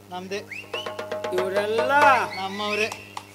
ನಮ್ದೇ ಇವರೆಲ್ಲ ನಮ್ಮವ್ರೆ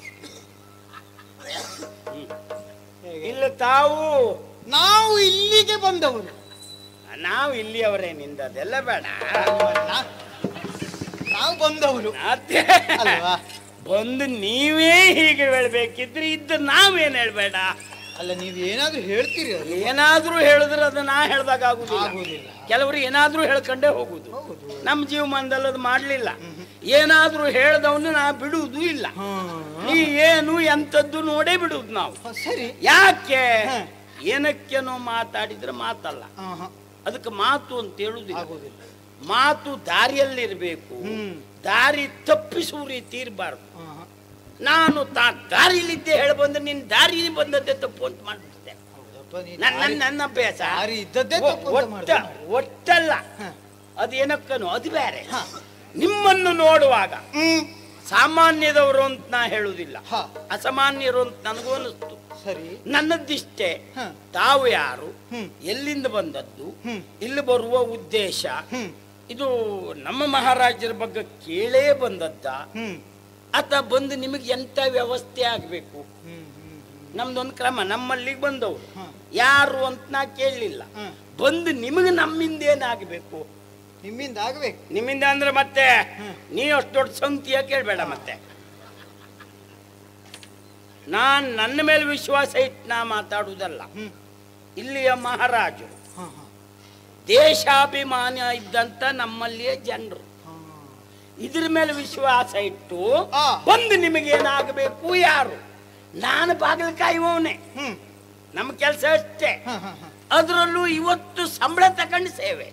ಇಲ್ಲ ತಾವು ನಾವು ಇಲ್ಲಿಗೆ ಬಂದವರು ನಾವು ಇಲ್ಲಿಯವರೇನಿಂದ ಅದೆಲ್ಲ ಬೇಡ ನಾ- ನಾವು ಬಂದವರು ಅದೇ ಅಲ್ವಾ ಬಂದು ನೀವೇ ಹೀಗೆ ಹೇಳ್ಬೇಕಿದ್ರೆ ಇದ್ದು ನಾವೇನ್ ಹೇಳ್ಬೇಡ ಅಲ್ಲ ನೀವು ಏನಾದ್ರೂ ಹೇಳ್ತೀರಿ ಅದು ಏನಾದ್ರೂ ಹೇಳಿದ್ರೆ ಅದು ನಾ ಹೇಳ್ದಾಗ ಆಗುದಿಲ್ಲ ಆಗುದಿಲ್ಲ ಕೆಲವರು ಏನಾದ್ರೂ ಹೇಳ್ಕೊಂಡೇ ಹೋಗುದು ಹೌದು ನಮ್ಮ ಜೀವಮಾನದಲ್ಲಿ ಅದು ಮಾಡ್ಲಿಲ್ಲ ಏನಾದ್ರೂ ಹೇಳ್ದವನು ನಾ ಬಿಡುವುದು ಇಲ್ಲ ನೀ ಏನು ಎಂತದ್ದು ನೋಡೇ ಬಿಡುದು ನಾವು ಹ, ಸರಿ ಯಾಕೆ ಹ. ಏನಕ್ಕೇನೋ ಮಾತಾಡಿದ್ರೆ ಮಾತಲ್ಲ ಹಾ, ಹಾ. ಅದಕ್ಕೆ ಮಾತು ಅಂತ ಹೇಳುದಿಲ್ಲ ಆಗುದಿಲ್ಲ ಮಾತು ದಾರಿಯಲ್ಲಿರ್ಬೇಕು ಹ್ಮ್. ದಾರಿ ತಪ್ಪಿಸುವ ರೀತಿ ಇರಬಾರ್ದು ಹಾ, ಹಾ. ನಾನು ತಾ ದಾರಿಲಿದ್ದೆ ಹೇಳಿ ಬಂದ್ರೆ ನಿನ್ ದಾರಿ ಬಂದದ್ದೇ ತಪ್ಪು ಅಂತ ಮಾಡ್ಬಿಡ್ತೆ ಹೌದಪ್ಪ, ನೀ ನನ್ನ ದಾರಿ- ನನ್ನ ಅಭ್ಯಾಸ ದಾರಿ ಇದ್ದದ್ದೇ ಒ- ತಪ್ಪು ಅಂತ ಒಟ್ಟ ಮಾಡ್ದೆ. ಒಟ್ಟಲ್ಲ ಹ. ಅದು ಏನಕ್ಕನು ಅದು ಬೇರೆ ಹ. ನಿಮ್ಮನ್ನು ನೋಡುವಾಗ ಹ್ಮ್ ಸಾಮಾನ್ಯದವರು ಅಂತ ನಾ ಹೇಳುವುದಿಲ್ಲ ಹ. ಅಸಾಮಾನ್ಯರು ಅಂತ ನನಗೂ ಅನಿಸ್ತು ಸರಿ ನನ್ನದಿಷ್ಟೇ ಹ. ತಾವು ಯಾರು ಹ್ಮ್. ಎಲ್ಲಿಂದ ಬಂದದ್ದು ಹ್ಮ್. ಇಲ್ಲಿ ಬರುವ ಉದ್ದೇಶ ಹ್ಮ್ ಇದು ನಮ್ಮ ಮಹಾರಾಜರ ಬಗ್ಗೆ ಕೇಳೇ ಬಂದದ್ದ ಹ್ಮ್ ಆತ ಬಂದು ನಿಮಗೆ ಎಂತ ವ್ಯವಸ್ಥೆ ಆಗ್ಬೇಕು ಹ್ಮ್ ಹ್ಮ್ ನಮ್ದೊಂದು ಕ್ರಮ ನಮ್ಮಲ್ಲಿಗೆ ಬಂದವರು ಹ. ಯಾರು ಅಂತ ನಾ ಕೇಳಲಿಲ್ಲ ಹ. ಬಂದು ನಿಮಗೆ ನಮ್ಮಿಂದ ಏನಾಗಬೇಕು ನಿಮ್ಮಿಂದ ಆಗ್ಬೇಕು ನಿಮ್ಮಿಂದ ಅಂದ್ರೆ ಮತ್ತೆ ಹ್ಮ್. ನೀ ಅಷ್ಟು ದೊಡ್ಡ ಸಂಗತಿಯ ಕೇಳಬೇಡ ಮತ್ತೆ ನಾನ್ ನನ್ನ ಮೇಲೆ ವಿಶ್ವಾಸ ಇಟ್ಟು ನಾ ಮಾತಾಡುವುದಲ್ಲ ಹ್ಮ್ ಇಲ್ಲಿಯ ಮಹಾರಾಜರು ಹಾ ಹಾ ದೇಶಾಭಿಮಾನ ಇದ್ದಂತ ನಮ್ಮಲ್ಲಿಯ ಜನರು ಹಾ ಇದ್ರ ಮೇಲೆ ವಿಶ್ವಾಸ ಇಟ್ಟು ಆ. ಬಂದು ನಿಮಗೇನಾಗಬೇಕು ಯಾರು ನಾನು ಬಾಗಿಲು ಕಾಯುವವನೇ ಹ್ಮ್ ನಮ್ಮ ಕೆಲಸ ಅಷ್ಟೇ ಹಾ ಹಾ ಹಾ ಅದರಲ್ಲೂ ಇವತ್ತು ಸಂಬಳ ತಕೊಂಡು ಸೇವೆ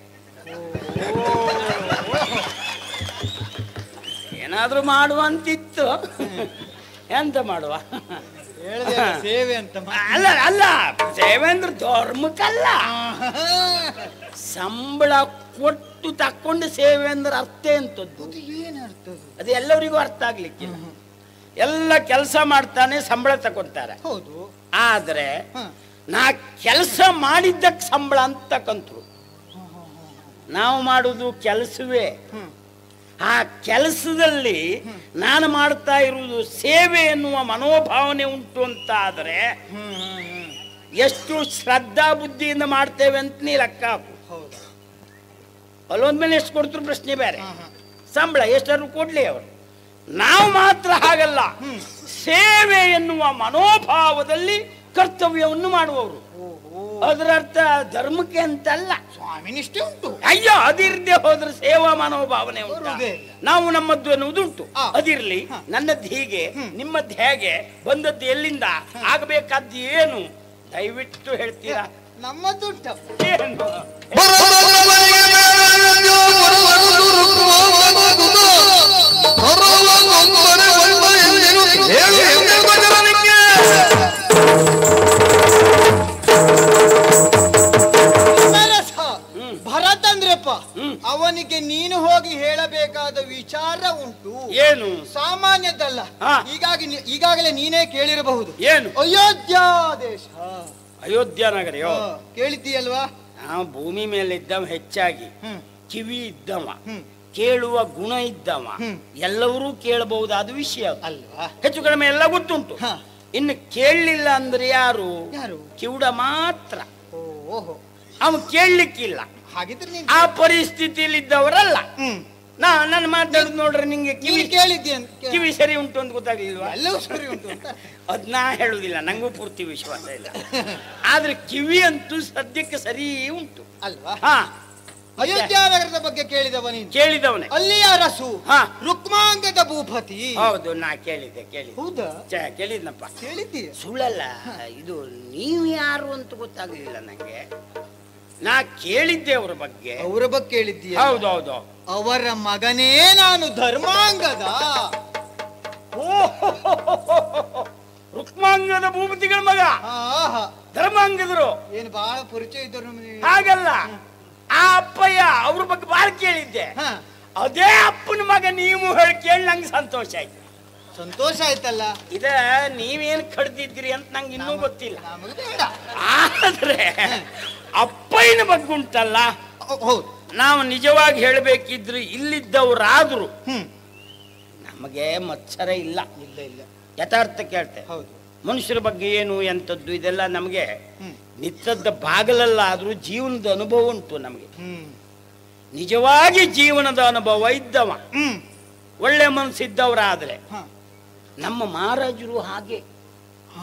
ಏನಾದ್ರೂ ಮಾಡುವಂತಿತ್ತು ಎಂತ ಮಾಡುವ ಹೇಳ್ದೆ ಅಲ್ಲ, ಸೇವೆ ಅಂತ ಮಾ- ಅಲ್ಲ ಅಲ್ಲ ಸೇವೆ ಅಂದ್ರೆ ಧರ್ಮಕ್ಕಲ್ಲ ಆಹಾ. ಸಂಬಳ ಕೊಟ್ಟು ತಕೊಂಡು ಸೇವೆ ಅಂದ್ರೆ ಅರ್ಥ ಎಂತದ್ದು ಅದು ಏನ್ ಅರ್ಥ ಅದು? ಅದು ಎಲ್ಲರಿಗೂ ಅರ್ಥ ಆಗ್ಲಿಕ್ಕಿಲ್ಲ ಎಲ್ಲ ಕೆಲಸ ಮಾಡ್ತಾನೆ ಸಂಬಳ ತಕೊಂತಾರೆ ಹೌದು ಆದ್ರೆ ಹ. ನಾ ಕೆಲಸ ಮಾಡಿದ್ದಕ್ಕೆ ಸಂಬಳ ಅಂತ ತಕಂತ್ರು ನಾವು ಮಾಡುವುದು ಕೆಲಸವೇ ಹ್ಮ್ ಆ ಕೆಲಸದಲ್ಲಿ ನಾನು ಮಾಡ್ತಾ ಇರುವುದು ಸೇವೆ ಎನ್ನುವ ಮನೋಭಾವನೆ ಉಂಟು ಅಂತ ಆದ್ರೆ ಹ್ಮ್ ಹ್ಮ್ ಹ್ಮ್ ಎಷ್ಟು ಶ್ರದ್ಧಾ ಬುದ್ಧಿಯಿಂದ ಮಾಡ್ತೇವೆ ಅಂತ ನೀ ಲೆಕ್ಕ ಹಾಕು ಹೌದು ಅಲ್ಲೊಂದ್ಮೇಲೆ ಎಷ್ಟು ಕೊಡ್ತಾರೆ ಪ್ರಶ್ನೆ ಬೇರೆ ಹಾ, ಹಾ. ಸಂಬಳ ಎಷ್ಟಾದ್ರು ಕೊಡ್ಲಿ ಅವರು ನಾವು ಮಾತ್ರ ಹಾಗಲ್ಲ ಹ್ಮ್. ಸೇವೆ ಎನ್ನುವ ಮನೋಭಾವದಲ್ಲಿ ಕರ್ತವ್ಯವನ್ನು ಮಾಡುವವರು ಓಹೋ ಅದರ ಅರ್ಥ ಧರ್ಮಕ್ಕೆ ಅಂತಲ್ಲ ಸ್ವಾಮಿ ನಿಷ್ಠೆ ಉಂಟು ಅಯ್ಯೋ ಅದಿರ್ದೆ ಹೋದ್ರೆ ಸೇವಾ ಮನೋಭಾವನೆ ಉಂಟು ಬರುವುದೇ ಇಲ್ಲ. ನಾವು ನಮ್ಮದ್ದು ಅನ್ನುವುದುಂಟು ಆ. ಅದಿರ್ಲಿ ಹ. ನನ್ನದ್ದು ಹೀಗೆ ನಿಮ್ಮದ್ದು ಹೇಗೆ ಬಂದದ್ದು ಎಲ್ಲಿಂದ ಆಗಬೇಕಾದ್ದು ಏನು ದಯವಿಟ್ಟು ಹೇಳ್ತೀರಾ ನಮ್ಮದುಂಟಪ್ಪ ಏನು ನರಸ. ಹ್ಮ್. ಭರತ್ ಅಂದ್ರಪ್ಪ ಹ್ಮ್. ಅವನಿಗೆ ನೀನು ಹೋಗಿ ಹೇಳಬೇಕಾದ ವಿಚಾರ ಉಂಟು ಏನು ಸಾಮಾನ್ಯದ್ದಲ್ಲ ಹಾ. ಹೀಗಾಗಿ ನೀ- ಈಗಾಗಲೇ ನೀನೇ ಕೇಳಿರಬಹುದು ಏನು ಅಯೋಧ್ಯಾದೇಶ ಅಯೋಧ್ಯ ನಗರಿಯೋ ಹಾ, ಕೇಳಿದ್ದೀಯಲ್ವಾ ನಾವು ಭೂಮಿ ಮೇಲೆ ಇದ್ದವ ಹೆಚ್ಚಾಗಿ ಹ್ಮ್ ಕಿವಿ ಇದ್ದವ ಹ್ಮ್ ಕೇಳುವ ಗುಣ ಇದ್ದವ ಹ್ಮ್. ಎಲ್ಲವರೂ ಕೇಳಬಹುದಾದ ವಿಷಯ ಅದು. ಅಲ್ವಾ ಹೆಚ್ಚು ಕಡಿಮೆ ಎಲ್ಲ ಗೊತ್ತುಂಟು ಹಾ. ಇನ್ನು ಕೇಳಲಿಲ್ಲ ಅಂದ್ರೆ ಯಾರು ಯಾರು ಕಿವುಡ ಮಾತ್ರ ಓ, ಓಹೋ ಅವನು ಕೇಳಲಿಕ್ಕಿಲ್ಲ ಹಾಗಿದ್ರೆ ನೀನು ಆ ಪರಿಸ್ಥಿತಿಯಲ್ಲಿ ಇದ್ದವರಲ್ಲ ಹ್ಮ್ ನಾ ನನ್ನ ಮಾತಾಡುದು ನೋಡ್ರೆ ನಿಂಗೆ ಕಿವಿ ನೀನು ಕೇಳಿದ್ದೀಯ ಅಂತ ಕೇ- ಕಿವಿ ಸರಿ ಉಂಟು ಅಂತ ಗೊತ್ತಾಗ್ಲಿಲ್ವಾ ಎಲ್ಲವೂ ಸರಿ ಉಂಟು ಅಂತ ಅದ್ ನಾ ಹೇಳುದಿಲ್ಲ ನಂಗೂ ಪೂರ್ತಿ ವಿಶ್ವಾಸ ಇಲ್ಲ ಆದ್ರೆ ಕಿವಿ ಅಂತೂ ಸದ್ಯಕ್ಕೆ ಸರಿ ಉಂಟು ಅಲ್ವಾ ಹಾ ಅಯೋಧ್ಯ ನಗರದ ಬಗ್ಗೆ ಕೇಳಿದವ ನೀನು ಕೇಳಿದವನೇ ಅಲ್ಲಿಯ ಅರಸು ಹಾ. ರುಕ್ಮಾಂಗದ ಭೂಪತಿ ಹೌದು ನಾ ಕೇಳಿದ್ದೆ ಕೇಳಿದ್ದೆ ಹೌದಾ ಛೆ, ಕೇಳಿದ್ನಪ್ಪ ಕೇಳಿದ್ದೀಯ ಸುಳ್ಳಲ್ಲ ಇದು ನೀವು ಯಾರು ಅಂತ ಗೊತ್ತಾಗ್ಲಿಲ್ಲ ನಂಗೆ ನಾ ಕೇಳಿದ್ದೆ ಅವ್ರ ಬಗ್ಗೆ ಅವರ ಬಗ್ಗೆ ಕೇಳಿದ್ದೀಯ ಹೌದೌದು ಅವರ ಮಗನೇ ನಾನು ಧರ್ಮಾಂಗದ ರುಕ್ಮಾಂಗದ ಭೂಪತಿಗಳ ಮಗ ಆಹಾ ಧರ್ಮಾಂಗದರು ಏನು ಬಹಳ ಪರಿಚಯ ಇದ್ದರು ನಮಗೆ ಹಾಗಲ್ಲ ಆ ಅಪ್ಪಯ್ಯ ಅವ್ರ ಬಗ್ಗೆ ಬಾಳ ಕೇಳಿದ್ದೆ ಹಾ ಅದೇ ಅಪ್ಪನ ಮಗ ನೀವು ಹೇಳಿ ಕೇಳಿ ನಂಗೆ ಸಂತೋಷ ಆಯ್ತು ಸಂತೋಷ ಆಯ್ತಲ್ಲ ಇದ ನೀವೇನ್ ಕಡ್ದಿದ್ರಿ ಅಂತ ನಂಗೆ ಇನ್ನೂ ಗೊತ್ತಿಲ್ಲ ನಮಗೆ ಬೇಡ ಆದ್ರೆ ಅಪ್ಪಯ್ಯನ ಬಗ್ಗೆ ಉಂಟಲ್ಲ ಹೌ- ಹೌದು ನಾವು ನಿಜವಾಗಿ ಹೇಳಬೇಕಿದ್ರೆ ಇಲ್ಲಿದ್ದವರಾದ್ರು ಹ್ಮ್ ನಮಗೆ ಮತ್ಸರ ಇಲ್ಲ ಇಲ್ಲ ಇಲ್ಲ ಯಥಾರ್ಥ ಕೇಳ್ತೆ ಹೌದು ಮನುಷ್ಯರ ಬಗ್ಗೆ ಏನು ಎಂಥದ್ದು ಇದೆಲ್ಲ ನಮಗೆ ಹ್ಮ್ ನಿತ್ಯದ ಬಾಗಲಲ್ಲಾದರೂ ಜೀವನದ ಅನುಭವ ಉಂಟು ನಮಗೆ ಹ್ಮ್ ನಿಜವಾಗಿ ಜೀವನದ ಅನುಭವ ಇದ್ದವ ಹ್ಮ್ ಒಳ್ಳೆ ಮನಸ್ಸಿದ್ದವರಾದ್ರೆ ಹ ನಮ್ಮ ಮಹಾರಾಜರು ಹಾಗೆ ಹ?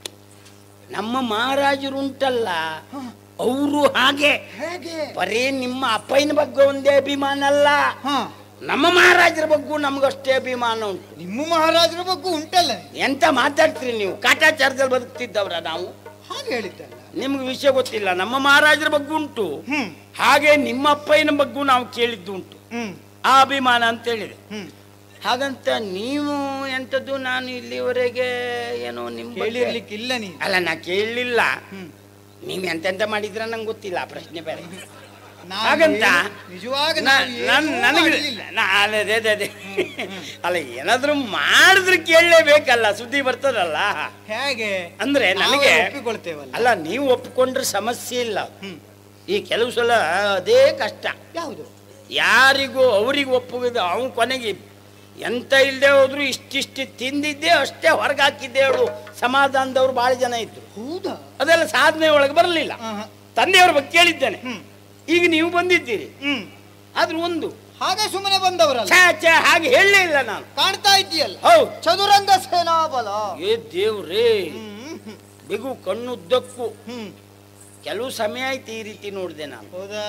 ನಮ್ಮ ಮಹಾರಾಜರು ಉಂಟಲ್ಲ ಹ. ಅವರು ಹಾಗೆ ಹೇಗೆ ಬರೀ ನಿಮ್ಮ ಅಪ್ಪಯ್ಯನ ಬಗ್ಗೆ ಒಂದೇ ಅಭಿಮಾನ ಅಲ್ಲ ಹ ನಮ್ಮ ಮಹಾರಾಜರ ಬಗ್ಗೂ ನಮಗಷ್ಟೇ ಅಭಿಮಾನ ಉಂಟು ನಿಮ್ಮ ಮಹಾರಾಜರ ಬಗ್ಗೆ ಉಂಟಲ್ಲ ಎಂತ ಮಾತಾಡ್ತೀರಿ ನೀವು ಕಾಟಾಚಾರದಲ್ಲಿ ಬದುಕ್ತಿದ್ದವ್ರ ನಾವು ಹಾಗೆ ಹೇಳಿದ್ದಲ್ಲ ನಿಮ್ಗೆ ವಿಷಯ ಗೊತ್ತಿಲ್ಲ ನಮ್ಮ ಮಹಾರಾಜರ ಬಗ್ಗೆ ಉಂಟು ಹ್ಮ್ ಹಾಗೆ ನಿಮ್ಮ ಅಪ್ಪಯ್ಯನ ಬಗ್ಗೂ ನಾವು ಕೇಳಿದ್ದು ಉಂಟು ಹ್ಮ್ ಆ ಅಭಿಮಾನ ಅಂತ ಹೇಳಿದೆ ಹ್ಮ್ ಹಾಗಂತ ನೀವು ಎಂಥದ್ದು ನಾನು ಇಲ್ಲಿವರೆಗೆ ಏನೋ ನಿಮ್ಮ ಬಗ್ಗೆ- ಕೇಳಿರ್ಲಿಕ್ಕಿಲ್ಲ ನೀನು ಅಲ್ಲ ನಾ ಕೇಳಲಿಲ್ಲ ಹ್ಮ್ ನೀವು ಎಂತೆಂತ ಮಾಡಿದ್ರ ನಂಗೆ ಗೊತ್ತಿಲ್ಲ ಆ ಪ್ರಶ್ನೆ ಬೇರೆ ನಾವು ಹಾಗಂತ ಏನು- ನಿಜವಾಗಿ ನಾ- ನಾವು ಏನೂ ನನ್- ನನಗೆ ಮಾಡಲಿಲ್ಲ. ನಾ- ಅಲ್ಲ, ಅದೇ ಅದೇ ಅದೇ ಅಲ್ಲ ಏನಾದ್ರೂ ಮಾಡಿದ್ರೆ ಕೇಳಲೇಬೇಕಲ್ಲ ಸುದ್ದಿ ಬರ್ತದಲ್ಲ ಹೇಗೆ ಅಂದ್ರೆ ನಾವೇ ನನಗೆ ಒಪ್ಪಿಕೊಳ್ತೇವಲ್ಲ ಅಲ್ಲ ನೀವು ಒಪ್ಕೊಂಡ್ರೆ ಸಮಸ್ಯೆ ಇಲ್ಲ ಹ್ಮ್ ಈ ಕೆಲವು ಸಲ ಅದೇ ಕಷ್ಟ ಯಾವುದು ಯಾರಿಗೂ ಅವ್ರಿಗೆ ಒಪ್ಪುವುದು ಅವನು ಕೊನೆಗೆ ಎಂತ ಇಲ್ಲದೆ ಹೋದ್ರು ಇಷ್ಟಿಷ್ಟು ತಿಂದಿದ್ದೆ ಅಷ್ಟೇ ಹೊರಗೆ ಹಾಕಿದ್ದೆ ಹೇಳು ಸಮಾಧಾನದವ್ರು ಭಾಳ ಜನ ಇದ್ರು ಹೌದಾ ಅದೆಲ್ಲ ಸಾಧನೆ ಒಳಗೆ ಬರಲಿಲ್ಲ ಹ, ಹ. ತಂದೆಯವ್ರ ಬಗ್ಗೆ ಕೇಳಿದ್ದೇನೆ ಹ್ಮ್ ಈಗ ನೀವು ಬಂದಿದ್ದೀರಿ ಹ್ಮ್ ಆದ್ರೂ ಒಂದು ಹಾಗೆ ಸುಮ್ಮನೆ ಬಂದವರಲ್ಲ ಛೇ ಛೇ ಹಾಗೆ ಹೇಳಲೇ ಇಲ್ಲ ನಾನು ಕಾಣ್ತಾ ಇದ್ದೀಯಲ್ಲ ಹೌದು ಚದುರಂಗ ಸೇನಾಬಲ ಏ ದೇವ್ರೇ ಹ್ಮ್ ಹ್ಮ್, ಬಿಗು ಕಣ್ಣುದ್ದಕ್ಕೂ ಹ್ಮ್ ಕೆಲವು ಸಮಯ ಆಯ್ತು ಈ ರೀತಿ ನೋಡಿದೆ ನಾನು ಹೌದಾ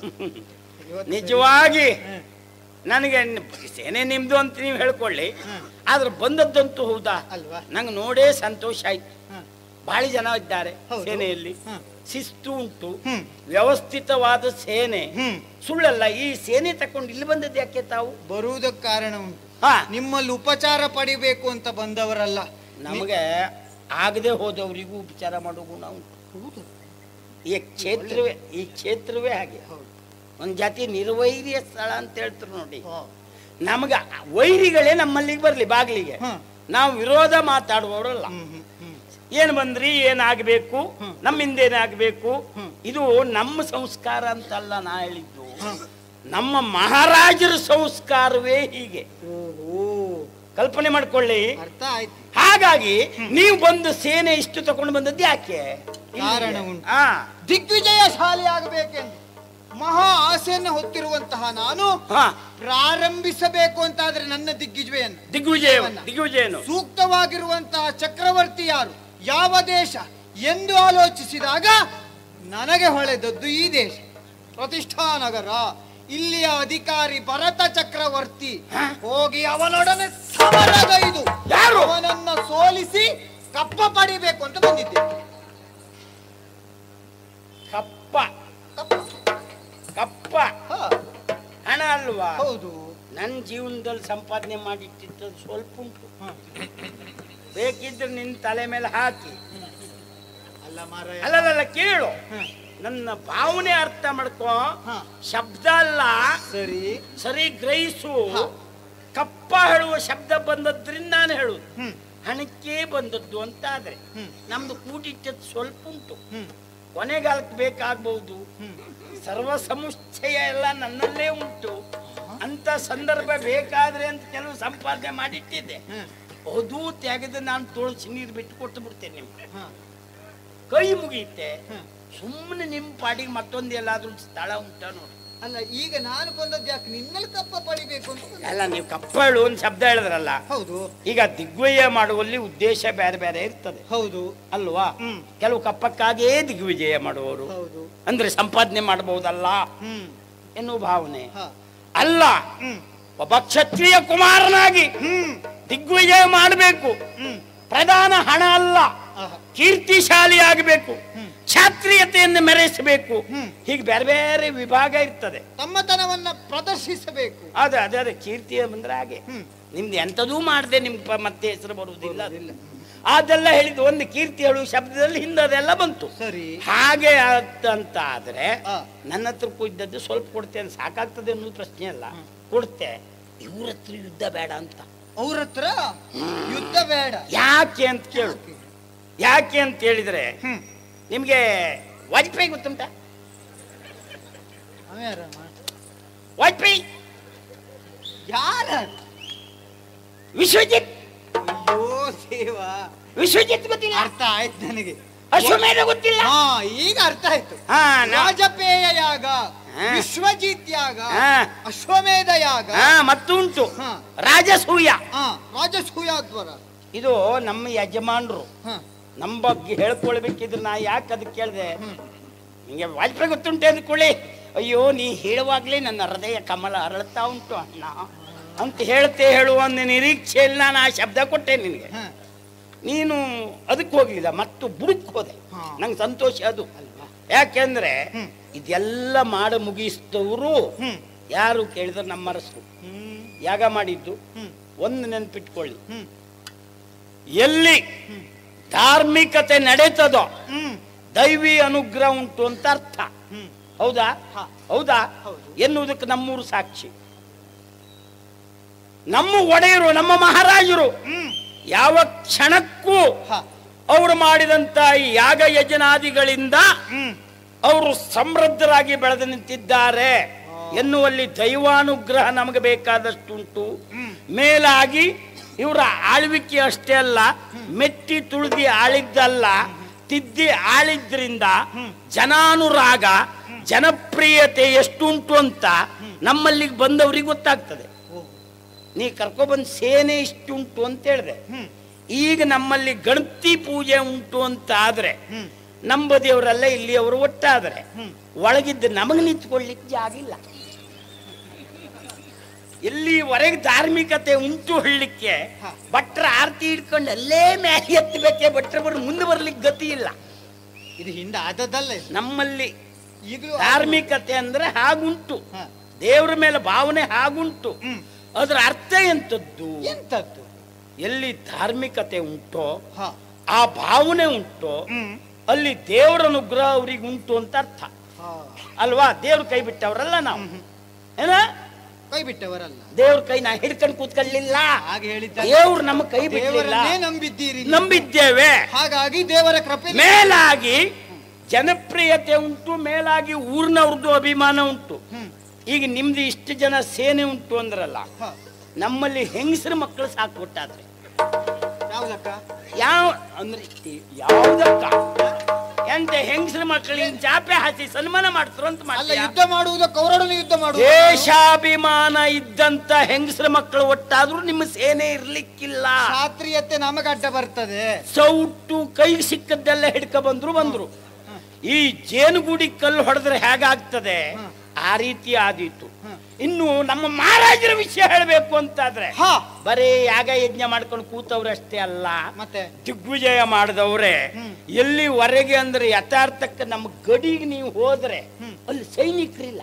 ಇವತ್ತು ನಿಜವಾಗಿ ಹ್ಮ್. ನನಗೆ ನ- ಸೇನೆ ನಿಮ್ದು ಅಂತ ನೀವು ಹೇಳ್ಕೊಳ್ಳಿ ಹ್ಮ್. ಆದ್ರೆ ಬಂದದ್ದಂತೂ ಹೌದಾ ಅಲ್ವಾ ನಂಗೆ ನೋಡೇ ಸಂತೋಷ ಆಯ್ತು ಹ್ಮ್. ಬಹಳ ಜನ ಇದ್ದಾರೆ ಹೌದು. ಸೇನೆಯಲ್ಲಿ ಹ್ಮ್. ಶಿಸ್ತು ಉಂಟು ಹ್ಮ್. ವ್ಯವಸ್ಥಿತವಾದ ಸೇನೆ ಹ್ಮ್ ಸುಳ್ಳಲ್ಲ ಈ ಸೇನೆ ತಕೊಂಡು ಇಲ್ಲಿ ಬಂದದ್ದು ಯಾಕೆ ತಾವು ಬರುವುದಕ್ಕೆ ಕಾರಣ ಉಂಟು ಹಾ ನಿಮ್ಮಲ್ಲಿ ಉಪಚಾರ ಪಡಿಬೇಕು ಅಂತ ಬಂದವರಲ್ಲ ನಮಗೆ ಆಗದೆ ಹೋದವರಿಗೂ ಉಪಚಾರ ಮಾಡೋ ಗುಣ ಉಂಟು ಈ ಕ್ಷೇತ್ರವೇ ಈ ಕ್ಷೇತ್ರವೇ ಹಾಗೆ ಹೌದು. ಒಂದು ಜಾತಿ ನಿರ್ವೈರ್ಯ ಸ್ಥಳ ಅಂತ ಹೇಳ್ತಾರೆ ನೋಡಿ ಹಾ. ನಮಗೆ ವೈರಿಗಳೇ ನಮ್ಮಲ್ಲಿಗೆ ಬರಲಿ ಬಾಗಿಲಿಗೆ ಹ್ಮ್. ನಾವು ವಿರೋಧ ಮಾತಾಡುವವರಲ್ಲ ಹ್ಮ್, ಹ್ಮ್, ಹ್ಮ್. ಏನ್ ಬಂದ್ರಿ ಏನಾಗಬೇಕು ಹ್ಮ್. ನಮ್ಮಿಂದ ಏನಾಗಬೇಕು ಹ್ಮ್. ಇದು ನಮ್ಮ ಸಂಸ್ಕಾರ ಅಂತಲ್ಲ ನಾ ಹೇಳಿದ್ದು ಹ್ಮ್. ನಮ್ಮ ಮಹಾರಾಜರ ಸಂಸ್ಕಾರವೇ ಹೀಗೆ ಓಹೋ ಕಲ್ಪನೆ ಮಾಡ್ಕೊಳ್ಳಿ ಅರ್ಥ ಆಯ್ತು ಹಾಗಾಗಿ ನೀವು ಬಂದು ಸೇನೆ ಇಷ್ಟು ತಕೊಂಡು ಬಂದದ್ದು ಯಾಕೆ ಕಾರಣ ಉಂಟು. ಹಾ ದಿಗ್ವಿಜಯಶಾಲಿ ಆಗಬೇಕೆಂದು ಮಹಾ ಆಸೆಯನ್ನು ಹೊತ್ತಿರುವಂತಹ ನಾನು ಹಾ ಪ್ರಾರಂಭಿಸಬೇಕು ಅಂತಾದ್ರೆ ನನ್ನ ದಿಗ್ವಿಜಯವನ್ನು ದಿಗ್ವಿಜಯ ದಿಗ್ವಿಜಯನು ಸೂಕ್ತವಾಗಿರುವಂತಹ ಚಕ್ರವರ್ತಿ ಯಾರು ಯಾವ ದೇಶ ಎಂದು ಆಲೋಚಿಸಿದಾಗ ನನಗೆ ಹೊಳೆದದ್ದು ಈ ದೇಶ ಪ್ರತಿಷ್ಠಾನಗರ ಇಲ್ಲಿಯ ಅಧಿಕಾರಿ ಭರತ ಚಕ್ರವರ್ತಿ ಹೋಗಿ ಅವನೊಡನೆ ಸಮರಗೈದು ಯಾರು? ಅವನನ್ನ ಸೋಲಿಸಿ ಕಪ್ಪ ಪಡಿಬೇಕು ಅಂತ ಬಂದಿದ್ದೆ ಕಪ್ಪ ಕಪ್ಪ ಕಪ್ಪ ಹ, ಹಣ ಅಲ್ವಾ ಹೌದು ನನ್ನ ಜೀವನದಲ್ಲಿ ಸಂಪಾದನೆ ಮಾಡಿಟ್ಟಿದ್ದು ಸ್ವಲ್ಪ ಉಂಟು ಹ. ಬೇಕಿದ್ರೆ ನಿನ್ನ ತಲೆ ಮೇಲೆ ಹಾಕಿ ಅಲ್ಲ ಮಾರಾಯ ಅಲ್ಲಲ್ಲ ಕೇಳು ಹ, ನನ್ನ ಭಾವನೆ ಅರ್ಥ ಮಾಡ್ಕೋ ಹ. ಶಬ್ದ ಅಲ್ಲ ಸರಿ ಸರಿ ಗ್ರಹಿಸು ಹ. ಕಪ್ಪ ಹೇಳುವ ಶಬ್ದ ಬಂದದ್ರಿಂದ ನಾನು ಹೇಳುದು ಹ್ಮ್ ಹಣಕ್ಕೆ ಬಂದದ್ದು ಅಂತ ಆದ್ರೆ ಹ್ಮ್. ನಮ್ದು ಕೂಟಿಟ್ಟದ್ದು ಸ್ವಲ್ಪ ಉಂಟು ಹ್ಮ್ ಕೊನೆಗಾಲಕ್ಕೆ ಬೇಕಾಗಬಹುದು ಹ್ಮ್ ಸರ್ವ ಸಮುಚ್ಚಯ ಎಲ್ಲ ನನ್ನಲ್ಲೇ ಉಂಟು ಅಂತ ಸಂದರ್ಭ ಬೇಕಾದ್ರೆ ಅಂತ ಕೆಲವು ಸಂಪಾದನೆ ಮಾಡಿಟ್ಟಿದ್ದೆ ಹ್ಮ್ ಅದು ತೆಗೆದು ನಾನು ತುಳಸಿ ನೀರು ಬಿಟ್ಟು ಕೊಟ್ಟು ಬಿಡ್ತೇನೆ ನಿಮ್ಗೆ ಹ, ಕೈ ಮುಗಿಯುತ್ತೆ ಹ. ಸುಮ್ಮನೆ ನಿಮ್ಮ ಪಾಟಿಗೆ ಮತ್ತೊಂದು ಎಲ್ಲಾದ್ರೂ ಸ್ಥಳ ಉಂಟ ನೋಡಿ ಅಲ್ಲ ಈಗ ನಾನು ಬಂದದ್ದು ಯಾಕೆ ನಿನ್ನಲ್ಲಿ ಕಪ್ಪ ಪಡಿಬೇಕು ಅಂತ ಬಂದೆ. ಅಲ್ಲ ನೀವು ಕಪ್ಪಳು ಒಂದು ಶಬ್ದ ಹೇಳಿದ್ರಲ್ಲ ಹೌದು ಈಗ ದಿಗ್ವಿಜಯ ಮಾಡುವಲ್ಲಿ ಉದ್ದೇಶ ಬೇರೆ ಬೇರೆ ಇರ್ತದೆ ಹೌದು ಅಲ್ವಾ ಹ್ಮ್. ಕೆಲವು ಕಪ್ಪಕ್ಕಾಗಿಯೇ ದಿಗ್ವಿಜಯ ಮಾಡುವವರು ಹೌದು ಅಂದ್ರೆ ಸಂಪಾದನೆ ಮಾಡಬಹುದಲ್ಲ ಹ್ಮ್ ಎನ್ನುವ ಭಾವನೆ ಹ, ಅಲ್ಲ ಹ್ಮ್ ಒಬ್ಬ ಕ್ಷತ್ರಿಯ ಕುಮಾರನಾಗಿ ಹ್ಮ್ ದಿಗ್ವಿಜಯ ಮಾಡಬೇಕು ಹ್ಮ್ ಪ್ರಧಾನ ಹಣ ಅಲ್ಲ ಆಹಾ. ಕೀರ್ತಿಶಾಲಿ ಆಗಬೇಕು ಹ್ಮ್. ಕ್ಷಾತ್ರಿಯತೆಯನ್ನು ಮೆರೆಸಬೇಕು ಹ್ಮ್. ಹೀಗೆ ಬೇರೆ ಬೇರೆ ವಿಭಾಗ ಇರ್ತದೆ ತಮ್ಮತನವನ್ನ ಪ್ರದರ್ಶಿಸಬೇಕು ಅದೇ ಅದೇ ಅದೇ ಕೀರ್ತಿಯ ಬಂದ್ರೆ ಹಾಗೆ ಹ್ಮ್. ನಿಮ್ದು ಎಂಥದೂ ಮಾಡದೆ ನಿಮ್ಗೆ ಪ- ಮತ್ತೆ ಹೆಸರು ಬರುವುದಿಲ್ಲ ಅದು. ಬರುವುದಿಲ್ಲ. ಅದೆಲ್ಲ ಹೇಳಿದ್ದು ಒಂದು ಕೀರ್ತಿ ಹೇಳುವ ಶಬ್ದದಲ್ಲಿ ಹಿಂದೆ ಅದೆಲ್ಲ ಬಂತು ಸರಿ ಹಾಗೆ ಆತ್ ಅಂತ ಆದ್ರೆ ಆ. ನನ್ನ ಹತ್ರ ಇದ್ದದ್ದು ಸ್ವಲ್ಪ ಕೊಡ್ತೇನೆ ಸಾಕಾಗ್ತದೆ ಅನ್ನೋದು ಪ್ರಶ್ನೆ ಅಲ್ಲ ಕೊಡ್ತೆ ಇವ್ರ ಹತ್ರ ಯುದ್ಧ ಬೇಡ ಅಂತ ಅವ್ರ ಹತ್ರ ಯುದ್ಧ ಬೇಡ ಯಾಕೆ ಅಂತ ಕೇಳು ಯಾಕೆ ಅಂತ ಹೇಳಿದ್ರೆ ಹ್ಮ್ ನಿಮ್ಗೆ ವಾಜಪೇಯಿ ಗೊತ್ತುಂಟ ಅವ ಯಾರಮ್ಮ? ವಾಜಪೇಯಿ ಯಾರ ವಿಶ್ವಜಿತ್ ಅಯ್ಯೋ ದೇವ ವಿಶ್ವಜಿತ್ ಗೊತ್ತಿಲ್ಲ ಅರ್ಥ ಆಯ್ತು ನನಗೆ ಅಶ್ವಮೇಧ ಗೊತ್ತಿಲ್ಲ ಹಾ ಈಗ ಅರ್ಥ ಆಯ್ತು ಹಾ ನಾ- ರಾಜಪೇಯ ಯಾಗ ಹಾ. ವಿಶ್ವಜಿತ್ ಯಾಗ ಹಾ. ಅಶ್ವಮೇಧ ಯಾಗ ಹಾ ಮತ್ತುಂಟು ಹಾ. ರಾಜಸೂಯ ಹಾ ರಾಜಸೂಯಾದ್ವರ ಇದು ನಮ್ಮ ಯಜಮಾನರು ಹಾ ನಮ್ಮ ಬಗ್ಗೆ ಹೇಳ್ಕೊಳ್ಬೇಕಿದ್ರೆ ನಾ ಯಾಕೆ ಅದಕ್ಕೆ ಕೇಳಿದೆ ಹ್ಮ್. ನಿಂಗೆ ವಾಜಪೇಯಿ ಗೊತ್ತುಂಟೆ ಅಂದ್ಕೊಳ್ಳಿ ಅಯ್ಯೋ ನೀ ಹೇಳುವಾಗಲೇ ನನ್ನ ಹೃದಯ ಕಮಲ ಅರಳುತ್ತಾ ಉಂಟು ಅಣ್ಣ ಅಂತ ಹೇಳ್ತೆ ಹೇಳುವ ಒಂದು ನಿರೀಕ್ಷೆಯಲ್ಲಿ ನಾನು ಆ ಶಬ್ದ ಕೊಟ್ಟೆ ನಿನಗೆ ಹಾ ನೀನು ಅದಕ್ಕೆ ಹೋಗ್ಲಿಲ್ಲ ಮತ್ತು ಬುಡಕ್ಕೆ ಹೋದೆ ಹಾ. ನಂಗೆ ಸಂತೋಷ ಅದು ಅಲ್ವಾ ಯಾಕೆಂದ್ರೆ ಹ್ಮ್. ಇದೆಲ್ಲ ಮಾಡಿ ಮುಗಿಸಿದವರು ಹ್ಮ್ ಯಾರು ಕೇಳಿದ್ರೆ ನಮ್ಮ ಅರಸರು ಹ್ಮ್ ಯಾಗ ಮಾಡಿದ್ದು ಹ್ಮ್ ಒಂದು ನೆನ್ಪಿಟ್ಕೊಳ್ಳಿ ಹ್ಮ್ ಎಲ್ಲಿ ಧಾರ್ಮಿಕತೆ ನಡೆತದೋ ಹ್ಮ್ ದೈವಿ ಅನುಗ್ರಹ ಉಂಟು ಅಂತ ಅರ್ಥ ಹ್ಮ್ ಹೌದಾ ಹಾ. ಹೌದಾ ಹೌದು. ಎನ್ನುವುದಕ್ಕೆ ನಮ್ಮೂರು ಸಾಕ್ಷಿ ನಮ್ಮ ಒಡೆಯರು ನಮ್ಮ ಮಹಾರಾಜರು ಹ್ಮ್ ಯಾವ ಕ್ಷಣಕ್ಕೂ ಹಾ ಅವರು ಮಾಡಿದಂತ ಈ ಯಾಗ ಯಜನಾದಿಗಳಿಂದ ಹ್ಮ್ ಅವರು ಸಮೃದ್ಧರಾಗಿ ಬೆಳೆದು ನಿಂತಿದ್ದಾರೆ ಆ. ಎನ್ನುವಲ್ಲಿ ದೈವಾನುಗ್ರಹ ನಮಗೆ ಬೇಕಾದಷ್ಟುಂಟು ಹ್ಮ್. ಮೇಲಾಗಿ ಇವರ ಆಳ್ವಿಕೆ ಅಷ್ಟೇ ಅಲ್ಲ ಮೆಟ್ಟಿ ತುಳಿದಿ ಆಳಿದ್ದಲ್ಲ ತಿದ್ದಿ ಆಳಿದ್ರಿಂದ ಜನಾನುರಾಗ ಜನಪ್ರಿಯತೆ ಎಷ್ಟುಂಟು ಅಂತ ನಮ್ಮಲ್ಲಿಗೆ ಬಂದವರಿಗೆ ಗೊತ್ತಾಗ್ತದೆ ಓ ನೀ ಕರ್ಕೊಬಂದ್ ಸೇನೆ ಇಷ್ಟುಂಟು ಅಂತ ಹೇಳಿದೆ ಹ್ಮ್ ಈಗ ನಮ್ಮಲ್ಲಿ ಗಣಪತಿ ಪೂಜೆ ಉಂಟು ಅಂತ ಆದ್ರೆ ಹ್ಮ್ ನಮ್ಮ ಬದಿಯವರೆಲ್ಲ ಇಲ್ಲಿಯವರು ಒಟ್ಟಾದರೆ ಹ್ಮ್. ಒಳಗಿದ್ದು ನಮಗೆ ನಿಂತ್ಕೊಳ್ಳಿಕ್ಕೆ ಜಾಗಿಲ್ಲ ಎಲ್ಲಿವರೆಗೆ ಧಾರ್ಮಿಕತೆ ಉಂಟು ಹೇಳಲಿಕ್ಕೆ ಹಾ. ಭಟ್ರ ಆರತಿ ಹಿಡ್ಕೊಂಡು ಅಲ್ಲೇ ಮ್ಯಾಲೆ ಎತ್ತಬೇಕೆ ಭಟ್ರ ಬರ್ ಮುಂದೆ ಬರ್ಲಿಕ್ಕೆ ಗತಿ ಇಲ್ಲ ಇದು ಹಿಂದೆ ಆದದ್ದಲ್ಲ ಇದು ನಮ್ಮಲ್ಲಿ ಈಗಲೂ ಧಾರ್ಮಿಕತೆ ಅಂದ್ರೆ ಹಾಗುಂಟು ಹಾ. ದೇವರ ಮೇಲೆ ಭಾವನೆ ಹಾಗುಂಟು ಹ್ಮ್ ಅದರ ಅರ್ಥ ಎಂತದ್ದು ಎಂತದ್ದು ಎಲ್ಲಿ ಧಾರ್ಮಿಕತೆ ಉಂಟೋ ಹಾ ಆ ಭಾವನೆ ಉಂಟೋ ಹ್ಮ್ ಅಲ್ಲಿ ದೇವರ ಅನುಗ್ರಹ ಅವ್ರಿಗೆ ಉಂಟು ಅಂತ ಅರ್ಥ ಹಾ ಅಲ್ವಾ ದೇವ್ರ ಕೈ ಬಿಟ್ಟವ್ರಲ್ಲ ನಾವು ಏನ ಕೈ ಬಿಟ್ಟವರಲ್ಲ ದೇವ್ರ ಕೈ ನಾ ಹಿಡ್ಕೊಂಡು ಕೂತ್ಕೊಳ್ಳಿಲ್ಲ ಹಾಗೆ ಹೇಳಿದ್ದ ದೇವ್ರು ನಮ್ಮ ಕೈ ಬಿಟ್ಟಿಲ್ಲ ದೇವರನ್ನೇ ನಂಬಿದ್ದೀರಿ ನೀವು. ನಂಬಿದ್ದೇವೆ ಹಾಗಾಗಿ ದೇವರ ಕೃಪೆ ಮೇಲಾಗಿ ಜನಪ್ರಿಯತೆ ಉಂಟು ಮೇಲಾಗಿ ಊರಿನವ್ರದ್ದು ಅಭಿಮಾನ ಉಂಟು ಹ್ಮ್ ಈಗ ನಿಮ್ದು ಇಷ್ಟು ಜನ ಸೇನೆ ಉಂಟು ಅಂದ್ರಲ್ಲ ಹಾ ನಮ್ಮಲ್ಲಿ ಹೆಂಗಸರ ಮಕ್ಕಳು ಸಾಕು ಕೊಟ್ಟಾದ್ರೆ ಯಾವ್ದಕ್ಕ ಯಾವ ಅಂದ್ರೆ ಯಾವ್ದಕ್ಕ ಎಂತ ಹೆಂಗಸರ ಮಕ್ಕಳಿಗೆ ಚಾಪೆ ಹಾಕಿ ಸನ್ಮಾನ ಮಾಡ್ತಾರ ಅಂತ ಅಲ್ಲ ಮಾಡ್ತೀಯ ಯುದ್ಧ ಮಾಡುವುದ ಕೌರಡನು ಯುದ್ಧ ಮಾಡುವುದು ದೇಶಾಭಿಮಾನ ಇದ್ದಂತ ಹೆಂಗಸರ ಮಕ್ಕಳು ಒಟ್ಟಾದ್ರೂ ನಿಮ್ಮ ಸೇನೆ ಇರ್ಲಿಕ್ಕಿಲ್ಲ ಕ್ಷಾತ್ರಿಯತೆ ನಮಗೆ ಅಡ್ಡ ಬರ್ತದೆ ಸೌಟು ಕೈ ಸಿಕ್ಕದ್ದೆಲ್ಲ ಹಿಡ್ಕ ಬಂದ್ರು ಬಂದ್ರು ಈ ಜೇನುಗೂಡಿ ಕಲ್ಲು ಹೊಡೆದ್ರೆ ಹೇಗಾಗ್ತದೆ ಹ್ಮ್. ಆ ರೀತಿ ಆದೀತು ಹ್ಮ್. ಇನ್ನು ನಮ್ಮ ಮಹಾರಾಜರ ವಿಷಯ ಹೇಳಬೇಕು ಅಂತಾದ್ರೆ ಹಾ ಬರೀ ಯಾಗ ಯಜ್ಞ ಮಾಡ್ಕೊಂಡು ಕೂತವ್ರಷ್ಟೇ ಅಲ್ಲ ಮತ್ತೆ ದಿಗ್ವಿಜಯ ಮಾಡಿದವ್ರೆ ಹ್ಮ್. ಎಲ್ಲಿವರೆಗೆ ಅಂದ್ರೆ ಯಥಾರ್ಥಕ್ಕೆ ನಮ್ಮ ಗಡಿಗೆ ನೀವು ಹೋದ್ರೆ ಹ್ಮ್. ಅಲ್ಲಿ ಸೈನಿಕರಿಲ್ಲ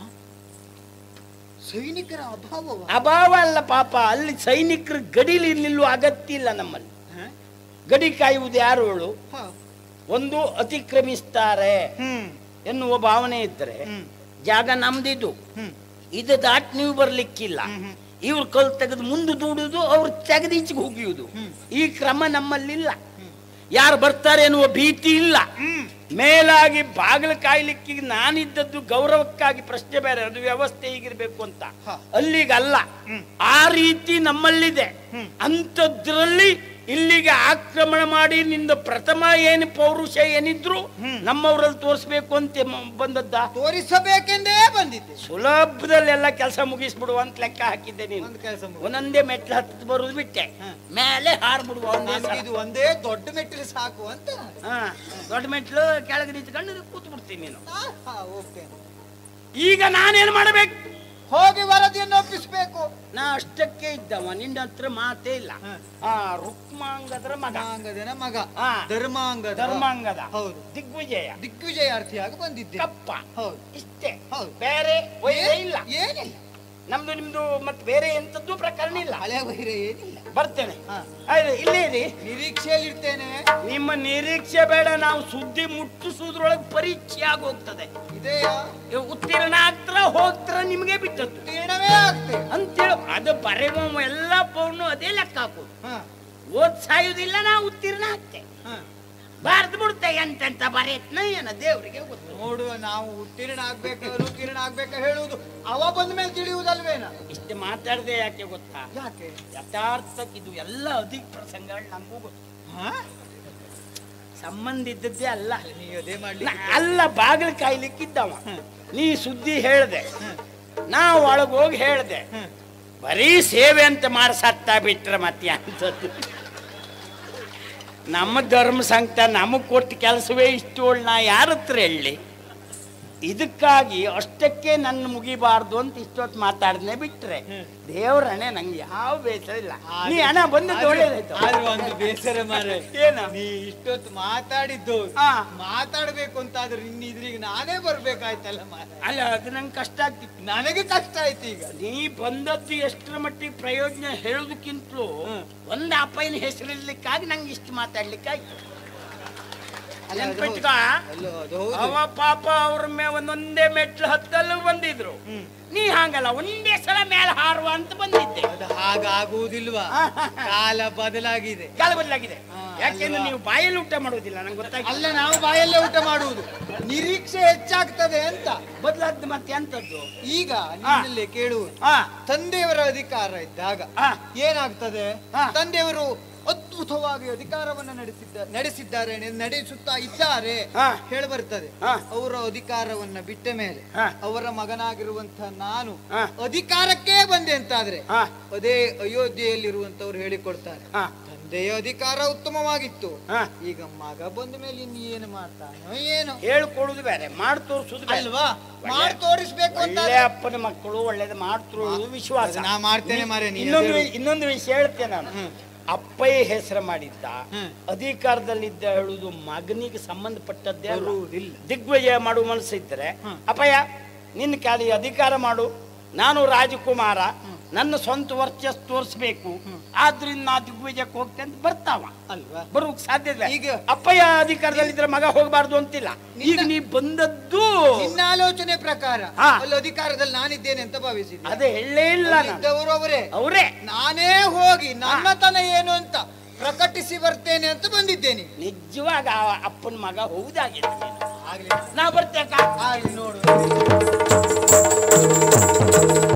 ಸೈನಿಕರ ಅಭಾವವ ಅಭಾವ ಅಲ್ಲ ಪಾಪ ಅಲ್ಲಿ ಸೈನಿಕರ ಗಡಿಲಿ ನಿಲ್ಲುವ ಅಗತ್ಯ ಇಲ್ಲ ನಮ್ಮಲ್ಲಿ ಹ? ಗಡಿ ಕಾಯುವುದು ಯಾರು ಹೇಳು ಹ. ಒಂದು ಅತಿಕ್ರಮಿಸ್ತಾರೆ ಹ್ಮ್ ಎನ್ನುವ ಭಾವನೆ ಇದ್ರೆ ಹ್ಮ್ ಜಾಗ ನಮ್ದಿದು ಹ್ಮ್ ಇದು ದಾಟ್ ನೀವು ಬರ್ಲಿಕ್ಕಿಲ್ಲ ಹ್ಮ್, ಹ್ಮ್. ಇವ್ರು ಕಲ್ ತೆಗೆದು ಮುಂದೆ ದೂಡುದು ಅವ್ರು ತೆಗೆದೀಚೆಗೆ ಹೋಗಿಯುವುದು ಹ್ಮ್. ಈ ಕ್ರಮ ನಮ್ಮಲ್ಲಿಲ್ಲ ಯಾರು ಬರ್ತಾರೆ ಎನ್ನುವ ಭೀತಿ ಇಲ್ಲ ಹ್ಮ್ ಮೇಲಾಗಿ ಬಾಗಿಲು ಕಾಯ್ಲಿಕ್ಕೆ ನಾನಿದ್ದದ್ದು ಗೌರವಕ್ಕಾಗಿ ಪ್ರಶ್ನೆ ಬೇರೆ ಅದು ವ್ಯವಸ್ಥೆ ಹೀಗಿರ್ಬೇಕು ಅಂತ ಹ. ಅಲ್ಲಿಗಲ್ಲ ಹ್ಮ್. ಆ ರೀತಿ ನಮ್ಮಲ್ಲಿದೆ ಹ್ಮ್. ಅಂಥದ್ರಲ್ಲಿ ಇಲ್ಲಿಗೆ ಆಕ್ರಮಣ ಮಾಡಿ ನಿಂದ ಪ್ರಥಮ ಏನು ಪೌರುಷ ಏನಿದ್ರು ಹ್ಮ್. ನಮ್ಮವರಲ್ಲಿ ತೋರಿಸ್ಬೇಕು ಅಂತ ಮ- ಬಂದದ್ದ ತೋರಿಸಬೇಕೆಂದೇ ಬಂದಿದ್ದೆ ಸುಲಭದಲ್ಲಿ ಎಲ್ಲ ಕೆಲಸ ಮುಗಿಸ್ಬಿಡುವ ಅಂತ ಲೆಕ್ಕ ಹಾಕಿದ್ದೆ ನೀನು ಒಂದು ಕೆಲಸ ಒಂದೊಂದೇ ಮೆಟ್ಲು ಹತ್ತು ಬರುದು ಬಿಟ್ಟೆ ಹ. ಮೇಲೆ ಹಾರ್ಬಿಡುವ ಒಂದೇ ಸಲ. ಇದು ಒಂದೇ ದೊಡ್ಡ ಮೆಟ್ಟಿಲು ಸಾಕು ಅಂತ ಹಾ ದೊಡ್ಡ ಮೆಟ್ಲು ಕೆಳಗೆ ನಿಂತ್ಕೊಂಡು ಕೂತ್ ಬಿಡ್ತೀನಿ ನೀನು ಆ, ಹಾ, ಓಕೆ ಈಗ ನಾನೇನು ಮಾಡಬೇಕು ಹೋಗಿ ವರದಿಯನ್ನು ಒಪ್ಪಿಸ್ಬೇಕು ನಾ ಅಷ್ಟಕ್ಕೆ ಇದ್ದವ ನಿನ್ನ ಹತ್ರ ಮಾತೇ ಇಲ್ಲ ಹ. ಆ ರುಕ್ಮಾಂಗದ್ರ ಮಗ ಧರ್ಮಾಂಗದನ ಮಗ ಹಾ. ಧರ್ಮಾಂಗದ ಧರ್ಮಾಂಗದ ಹೌದು ದಿಗ್ವಿಜಯ ದಿಗ್ವಿಜಯಾರ್ಥಿಯಾಗಿ ಬಂದಿದ್ದೆ ಕಪ್ಪ ಹೌದು ಇಷ್ಟೇ ಹೌದು. ಬೇರೆ ವೈರೇ ಇಲ್ಲ ಏನಿಲ್ಲ ನಮ್ದು ನಿಮ್ದು ಮತ್ತೆ ಬೇರೆ ಎಂತದ್ದು ಪ್ರಕರಣ ಇಲ್ಲ ಹಳೆ ವೈರ ಏನಿಲ್ಲ ಬರ್ತೇನೆ ಹಾ. ಆಯ್ತು ಇಲ್ಲೇ ಇರಿ ನಿರೀಕ್ಷೆಯಲ್ಲಿ ಇರ್ತೇನೆ ನಿಮ್ಮ ನಿರೀಕ್ಷೆ ಬೇಡ ನಾವು ಸುದ್ದಿ ಮುಟ್ಟಿಸುವುದ್ರೊಳಗೆ ಪರೀಕ್ಷೆ ಆಗಿ ಹೋಗ್ತದೆ ಇದೆಯಾ ಇವ್ ಉತ್ತೀರ್ಣ ಆಗ್ತಾರ ಹೋಗ್ತಾರ ನಿಮಗೆ ಬಿಟ್ಟದ್ದು ತೀರ್ಣವೇ ಆಗ್ತೇವೆ ಅಂತೇಳಿ ಅದು ಬರೆಯುವ ಎಲ್ಲ ಪೌರ್ಣ ಅದೇ ಲೆಕ್ಕ ಹಾಕೋದು ಹಾ ಓದ್ ಸಾಯುವುದಿಲ್ಲ ನಾ ಉತ್ತೀರ್ಣ ಆಗ್ತೆ ಹಾ ಬಾರ್ದು ಬಿಡುತ್ತೆ ಎಂತೆಂತ ಬರೆಯತ್ನ ಏನ ದೇವರಿಗೆ ಗೊತ್ತು ನೋಡುವ ನಾವು ಉತ್ತೀರ್ಣ ಆಗ್ಬೇಕು ಉತ್ತೀರ್ಣ ಆಗ್ಬೇಕು ಹೇಳುವುದು ಅವ ಬಂದ ಮೇಲೆ ತಿಳಿಯುವುದಲ್ವೇನ ಇಷ್ಟು ಮಾತಾಡದೆ ಯಾಕೆ ಗೊತ್ತಾ ಯಾಕೆ ಯಥಾರ್ಥಕ್ಕೆ ಇದು ಎಲ್ಲ ಅಧಿಕ ಪ್ರಸಂಗಗಳು ನಮಗೂ ಗೊತ್ತು ಹಾ? ಸಂಬಂಧ ಇದ್ದದ್ದೇ ಅಲ್ಲ ನೀ ಅದೇ ಮಾಡ್ಲಿ ನಾ- ಅಲ್ಲ ಬಾಗಿಲು ಕಾಯ್ಲಿಕ್ಕಿದ್ದವ ನೀ ಸುದ್ದಿ ಹೇಳ್ದೆ ನಾ ಒಳಗೆ ಹೋಗಿ ಹೇಳ್ದೆ ಬರೀ ಸೇವೆ ಅಂತ ಮಾಡಿ ಸತ್ತ ಬಿಟ್ರೆ ಮತ್ತೆ ಅಂತದ್ದು ನಮ್ಮ ಧರ್ಮ ಸಂಕಟ ನಮಗೆ ಕೊಟ್ಟ ಕೆಲಸವೇ ಇಷ್ಟು ನಾ ಯಾರ ಹತ್ರ ಹೇಳಿ ಇದಕ್ಕಾಗಿ ಅಷ್ಟಕ್ಕೆ ನನ್ನ ಮುಗಿಬಾರ್ದು ಅಂತ ಇಷ್ಟೊತ್ತು ಮಾತಾಡ್ದೆ ಬಿಟ್ರೆ ದೇವ್ರಣ್ಣೆ ನಂಗೆ ಯಾವ ಬೇಸರ ಇಲ್ಲ ನೀ ಹಣ ಬಂದದ್ದು ಆದ್ರೂ- ಒಳ್ಳೇದಾಯ್ತು ಆದ್ರೂ ಒಂದು ಬೇಸರ ಮಾರೆ ಏನ? ನೀ ಇಷ್ಟೊತ್ತು ಮಾತಾಡಿದ್ದು ಆ. ಮಾತಾಡ್ಬೇಕು ಅಂತಾದ್ರೆ ಇನ್ನು ಇದ್ರಿಗೆ ನಾನೇ ಬರ್ಬೇಕಾಯ್ತಲ್ಲ ಮಾರ ಅಲ್ಲ ಅದು ನಂಗೆ ಕಷ್ಟ ಆಗ್ತಿತ್ತು ನನಗೆ ಕಷ್ಟ ಆಯ್ತು ಈಗ ನೀ ಬಂದದ್ದು ಎಷ್ಟರ ಮಟ್ಟಿಗೆ ಪ್ರಯೋಜನ ಹೇಳೋದಕ್ಕಿಂತಲೂ ಹ್ಮ್. ಒಂದು ಅಪ್ಪನ ಹೆಸರಿರ್ಲಿಕ್ಕಾಗಿ ನಂಗೆ ಇಷ್ಟು ಮಾತಾಡ್ಲಿಕ್ಕಾಯ್ತು ಅಲ್ಲ, ಅದು ನೆನ್ಪಿಟ್ಕ ಅಲ್ಲ, ಅದು ಹೌದು. ಅವ ಪಾಪ ಅವ್ರ ಮೇ ಒಂದೊಂದೇ ಮೆಟ್ಲು ಹತ್ತಲು ಬಂದಿದ್ರು ಹ್ಮ್. ನೀ ಹಾಗಲ್ಲ ಒಂದೇ ಸಲ ಮೇಲೆ ಹಾರುವ ಅಂತ ಬಂದಿದ್ದೆ ಅದು ಹಾಗಾಗುವುದಿಲ್ವಾ ಕಾಲ ಬದಲಾಗಿದೆ ಕಾಲ ಬದಲಾಗಿದೆ ಹಾ, ಯಾಕೆಂದ್ರೆ ಅಲ್ವಾ? ನೀವು ಬಾಯಲ್ಲಿ ಊಟ ಮಾಡೋದಿಲ್ಲ ನಂಗೆ ಗೊತ್ತಾಗಿಲ್ಲ ಅಲ್ಲ ನಾವು ಬಾಯಲ್ಲೇ ಊಟ ಮಾಡುವುದು ನಿರೀಕ್ಷೆ ಹೆಚ್ಚಾಗ್ತದೆ ಅಂತ ಬದಲಾದ ಮತ್ತೆ ಎಂತದ್ದು ಈಗ ನಿನ್ನಲ್ಲಿ ಕೇಳುವುದು ಹಾ ತಂದೆಯವರ ಅಧಿಕಾರ ಇದ್ದಾಗ ಹಾ. ಏನಾಗ್ತದೆ ಹಾ. ತಂದೆಯವರು ಅದ್ಭುತವಾಗಿ ಅಧಿಕಾರವನ್ನು ನಡೆಸಿದ್ದ ನಡೆಸಿದ್ದಾರೆ ನಡೆಸುತ್ತಾ ಇದ್ದಾರೆ ಹಾ. ಹೇಳಿ ಬರ್ತದೆ ಹಾ. ಅವರ ಅಧಿಕಾರವನ್ನ ಬಿಟ್ಟ ಮೇಲೆ ಹಾ. ಅವರ ಮಗನಾಗಿರುವಂತಹ ನಾನು ಹಾ. ಅಧಿಕಾರಕ್ಕೆ ಬಂದೆ ಅಂತಾದ್ರೆ ಹಾ ಅದೇ ಅಯೋಧ್ಯೆಯಲ್ಲಿರುವಂತವ್ರು ಹೇಳಿಕೊಡ್ತಾರೆ ಹಾ ತಂದೆಯ ಅಧಿಕಾರ ಉತ್ತಮವಾಗಿತ್ತು ಹಾ ಈಗ ಮಗ ಬಂದ ಮೇಲೆ ಇನ್ನು ಏನು ಮಾಡ್ತಾನೋ ಏನು ಹೇಳ್ಕೊಡುದು ಬೇರೆ ಮಾಡಿ ತೋರಿಸುದು ಬೇರೆ ಅಲ್ವಾ ಮಾಡಿ ತೋರಿಸ್ಬೇಕು ಅಂತ ಒಳ್ಳೆ ಅಪ್ಪನ ಮಕ್ಕಳು ಒಳ್ಳೇದು ಮಾಡ್ತಿರೋದು ವಿಶ್ವಾಸ ಅದು ನಾ ಮಾಡ್ತೇನೆ ಮಾರ್ರೆ, ನೀ ಇನ್ನೊಂದು ಅದೇ ವಿ- ಇನ್ನೊಂದು ವಿಷಯ ಹೇಳ್ತೇನೆ ನಾನು ಹ್ಮ್. ಅಪ್ಪಯ್ಯ ಹೆಸರು ಮಾಡಿದ್ದ ಹ್ಮ್. ಅಧಿಕಾರದಲ್ಲಿದ್ದ ಹೇಳುದು ಮಗನಿಗೆ ಸಂಬಂಧಪಟ್ಟದ್ದೇ ಅಲ್ಲ. ಬರುವುದಿಲ್ಲ. ದಿಗ್ವಿಜಯ ಮಾಡುವ ಮನಸ್ಸು ಇದ್ರೆ ಹ್ಮ್. ಅಪ್ಪಯ್ಯ ನಿನ್ನ ಕಾಲಿ ಅಧಿಕಾರ ಮಾಡು ನಾನು ರಾಜಕುಮಾರ ನನ್ನ ಸ್ವಂತ ವರ್ಚಸ್ ತೋರಿಸ್ಬೇಕು ಆದ್ರಿಂದ ನಾ ದಿಗ್ವಿಜಯಕ್ಕೆ ಹೋಗ್ತೇನೆ ಅಂತ ಬರ್ತಾವ ಅಲ್ವಾ ಬರೋಕ್ ಸಾಧ್ಯ ಇಲ್ಲ ಈಗ- ಅಪ್ಪಯ್ಯ ಅಧಿಕಾರದಲ್ಲಿದ್ರೆ ಮಗ ಹೋಗಬಾರ್ದು ಅಂತಿಲ್ಲ ಈಗ ನಿನ್ನ- ನೀ ಬಂದದ್ದು ನಿನ್ನ ಆಲೋಚನೆ ಪ್ರಕಾರ ಹಾ. ಅಲ್ಲಿ ಅಧಿಕಾರದಲ್ಲಿ ನಾನಿದ್ದೇನೆ ಅಂತ ಭಾವಿಸಿದ್ದೆ ಅದೇ ಹೇಳೇ ಇಲ್ಲ ನಾನು ಇದ್ದವರು ಅವರೇ ಅವರೇ ನಾನೇ ಹೋಗಿ ನನ್ನತನ ಏನು ಅಂತ ಪ್ರಕಟಿಸಿ ಬರ್ತೇನೆ ಅಂತ ಬಂದಿದ್ದೇನೆ ನಿಜವಾಗ ಆ ಅಪ್ಪನ ಮಗ ಹೌದಾಗಿದೆ ಆಗ್ಲಿ ನಾ ಬರ್ತೇಕ ಆಗ್ಲಿ ನೋಡು